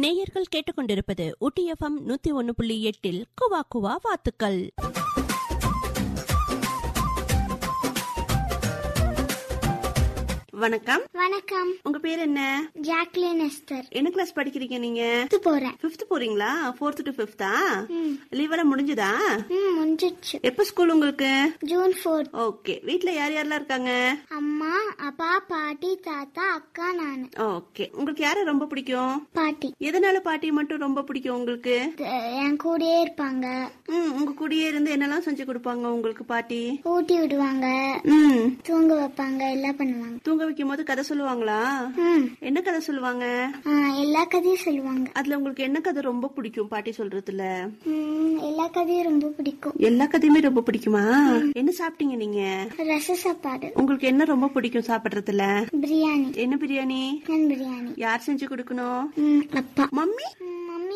நேயர்கள் கேட்டுக்கொண்டிருப்பது ஊட்டி எஃப்எம் நூத்தி ஒன்னு புள்ளி எட்டில் குவா குவா வாத்துக்கள் வணக்கம் வணக்கம் உங்க பேர் என்ன ஜாக்லின் எஸ்தர் என்ன கிளாஸ் படிக்கிறீங்க நீங்க இது போறேன் பிப்த் போறீங்களா ஃபோர்த் டு பிப்தா லீவ் எல்லாம் முடிஞ்சுதா ம் முடிஞ்சிடுச்சு எப்ப ஸ்கூல் உங்களுக்கு ஜூன் ஃபோர்த் ஓகே வீட்ல யார் யாரெல்லாம் இருக்காங்க அம்மா அப்பா பாட்டி தாத்தா அக்கா நானு ஓகே உங்களுக்கு யார ரொம்ப பிடிக்கும் பாட்டி எதனால பாட்டி மட்டும் ரொம்ப பிடிக்கும் உங்களுக்கு த- என் கூடயே இருப்பாங்க ம் உங்க கூடயே இருந்து என்னெல்லாம் செஞ்சு கொடுப்பாங்க உங்களுக்கு பாட்டி ஊட்டி விடுவாங்க ம் தூங்க வைப்பாங்க எல்லாம் பண்ணுவாங்க தூங்க வைக்கும் போது கதை சொல்லுவாங்களா ம் என்ன கதை சொல்லுவாங்க ஆ, எல்லா கதையும் சொல்லுவாங்க அதுல உங்களுக்கு என்ன கதை ரொம்ப பிடிக்கும் பாட்டி சொல்றதுல ம், எல்லா கதையும் ரொம்ப பிடிக்கும் எல்லா கதையுமே ரொம்ப பிடிக்குமா என்ன சாப்பிட்டீங்க நீங்க ரச சாப்பாடு உங்களுக்கு என்ன ரொம்ப பிடிக்கும் சாப்பிடுறதுல பிரியாணி என்ன பிரியாணி நான் பிரியாணி யார் செஞ்சு கொடுக்கணும் ம், அப்பா மம்மி